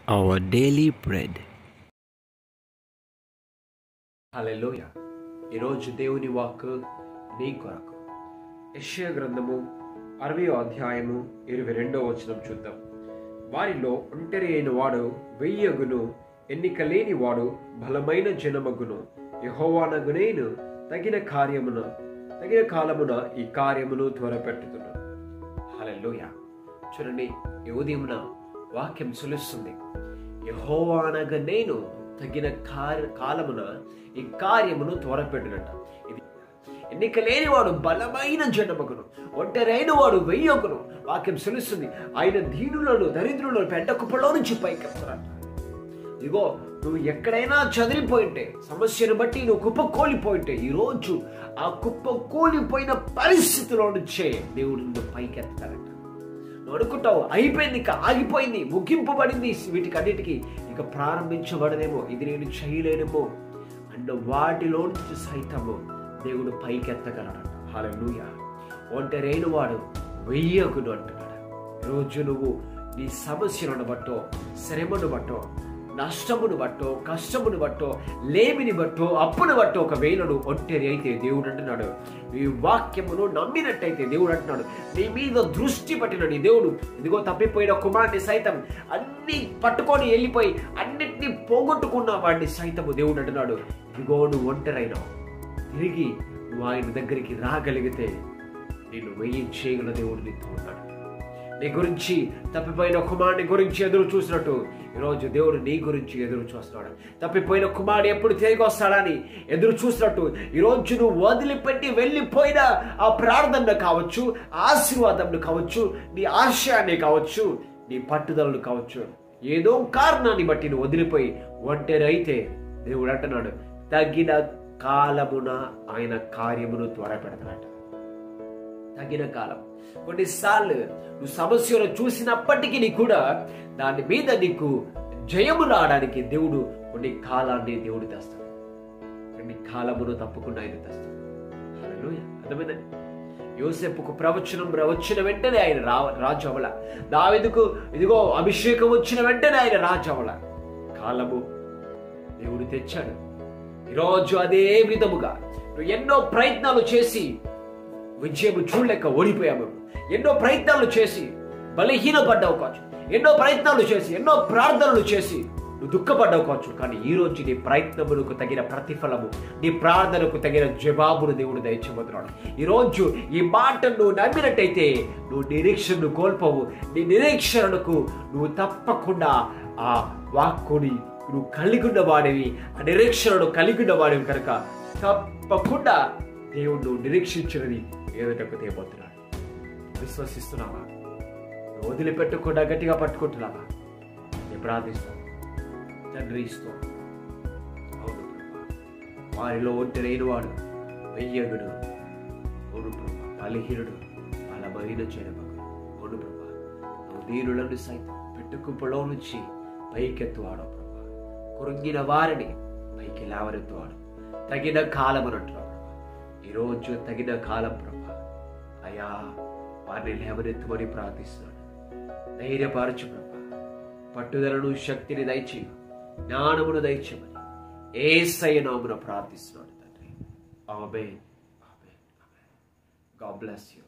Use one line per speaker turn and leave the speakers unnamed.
our daily bread.
హల్లెలూయ ఈరోజు దేవుని walk నీ కొరకు యెషయా గ్రంథము అరవై అధ్యాయము ఇరవై రెండో వచనం చూద్దాం వారిలో ఒంటరి అయిన వాడు వెయ్యగును ఎన్నిక లేని వాడు బలమైన జనమగును యహోవానగునేను తగిన కార్యమున తగిన కాలమున ఈ కార్యమును త్వరపెట్టుతున్నాను హల్లెలూయ చూడండి ఈ ఉదయమున వాక్యం సులుస్తుంది యహోవానగా నేను తగిన కార్య కాలమున ఈ కార్యమును త్వరపెట్టునట ఇది ఎన్నిక లేనివాడు బలమైన జనమగును ఒంటరైన వాడు వెయ్యొకను వాక్యం సులుస్తుంది ఆయన దీనులను దరిద్రులను పెద్ద కుప్పలో నుంచి పైకెత్తారంట ఇదిగో నువ్వు ఎక్కడైనా చదిరిపోయింటే సమస్యను బట్టి నువ్వు కుప్ప కోలిపోయింటే ఈరోజు ఆ కుప్ప కూలిపోయిన పరిస్థితిలో నుంచే దేవుడు నిన్ను పైకెత్తారంట నువ్వు అనుకుంటావు అయిపోయింది ఇక ఆగిపోయింది ముగింపబడింది వీటికి అన్నిటికీ ఇక ప్రారంభించబడదేమో ఇది నేను చేయలేనేమో అన్న వాటిలో నుంచి సైతము దేవుడు పైకెత్తగలడు హాలూయ ఒంటరైన వాడు వెయ్యకును అంటున్నాడు రోజు నువ్వు నీ సమస్యలను బట్టో శ్రమను బట్టో నష్టమును బట్టో కష్టమును బట్టో లేమిని బట్టో అప్పును బట్టో ఒక వేలుడు ఒంటరి అయితే దేవుడు అంటున్నాడు నీ వాక్యమును నమ్మినట్టయితే దేవుడు అంటున్నాడు నీ మీద దృష్టి పట్టిన నీ దేవుడు ఇదిగో తప్పిపోయిన కుమారుని సైతం అన్ని పట్టుకొని వెళ్ళిపోయి అన్నిటినీ పోగొట్టుకున్న వాడిని సైతము దేవుడు అంటున్నాడు ఇదిగో నువ్వు ఒంటరైనావు తిరిగి నువ్వు ఆయన దగ్గరికి రాగలిగితే నిన్ను వెయ్యి చేయగల దేవుడు నీతో ఉన్నాడు నీ గురించి తప్పిపోయిన కుమారుని గురించి ఎదురు చూసినట్టు ఈరోజు దేవుడు నీ గురించి ఎదురు చూస్తున్నాడు తప్పిపోయిన కుమారుడు ఎప్పుడు తిరిగి వస్తాడని ఎదురు చూసినట్టు ఈరోజు నువ్వు వదిలిపెట్టి వెళ్ళిపోయిన ఆ ప్రార్థన కావచ్చు ఆశీర్వాదంను కావచ్చు నీ ఆశయాన్ని కావచ్చు నీ పట్టుదలను కావచ్చు ఏదో కారణాన్ని బట్టి నువ్వు వదిలిపోయి ఒంటరి అయితే దేవుడు అంటున్నాడు తగిన కాలమున ఆయన కార్యమును త్వరపెడతాడు తగిన కాలం కొన్నిసార్లు నువ్వు సమస్యలు చూసినప్పటికీ నీ కూడా దాని మీద నీకు జయము రావడానికి దేవుడు కొన్ని కాలాన్ని దేవుడు తెస్తాడు కొన్ని కాలమును తప్పకుండా ఆయన తెస్తాడు హల్లెలూయా అర్థమైందండి యోసేపుకు ప్రవచనం వచ్చిన వెంటనే ఆయన రా రాజు అవల దావెదుకు ఇదిగో అభిషేకం వచ్చిన వెంటనే ఆయన రాజు అవల కాలము దేవుడు తెచ్చాడు ఈరోజు అదే విధముగా నువ్వు ఎన్నో ప్రయత్నాలు చేసి విజయం చూడలేక ఓడిపోయాము ఎన్నో ప్రయత్నాలు చేసి బలహీనపడ్డావు కావచ్చు ఎన్నో ప్రయత్నాలు చేసి ఎన్నో ప్రార్థనలు చేసి నువ్వు దుఃఖపడ్డావు కావచ్చు కానీ ఈ రోజు నీ ప్రయత్నములకు తగిన ప్రతిఫలము నీ ప్రార్థనకు తగిన జవాబును దేవుడు దయచేబోతున్నాడు ఈరోజు ఈ మాట నువ్వు నమ్మినట్టయితే నువ్వు నిరీక్షణను కోల్పోవు నీ నిరీక్షణకు నువ్వు తప్పకుండా ఆ వాక్కుని నువ్వు కలిగి ఉన్న వాడివి ఆ నిరీక్షణను కలిగి ఉన్న వాడివి కనుక తప్పకుండా దేవుడు నువ్వు నిరీక్షించినది ఏదటకు తేబోతున్నాడు విశ్వసిస్తున్నావా నువ్వు వదిలిపెట్టకుండా గట్టిగా పట్టుకుంటున్నావా నేను ప్రార్థిస్తాను తండ్రి ఇస్తూ అవును ప్రభా వారిలో ఒంటరైన వాడు వెయ్యగుడు అవును ప్రభా బలహీనుడు బలమైన చెరమగు అవును ప్రభా నువ్వు దీనులను సైతం పెట్టుకుప్పలో నుంచి పైకెత్తువాడు ప్రభా కురుంగిన వారిని పైకి లేవనెత్తువాడు తగిన కాలం అంటున్నావు ఈరోజు తగిన కాలం ప్రభా అయా వారిని లేవనెత్తుమని ప్రార్థిస్తున్నాడు ధైర్యపరచు ప్రభా పట్టుదలను శక్తిని దయచేయు జ్ఞానమును దయచేయమని ఏసయ్య నామున ప్రార్థిస్తున్నాడు తండ్రి ఆమె ఆమె ఆమె గాడ్ బ్లెస్ యూ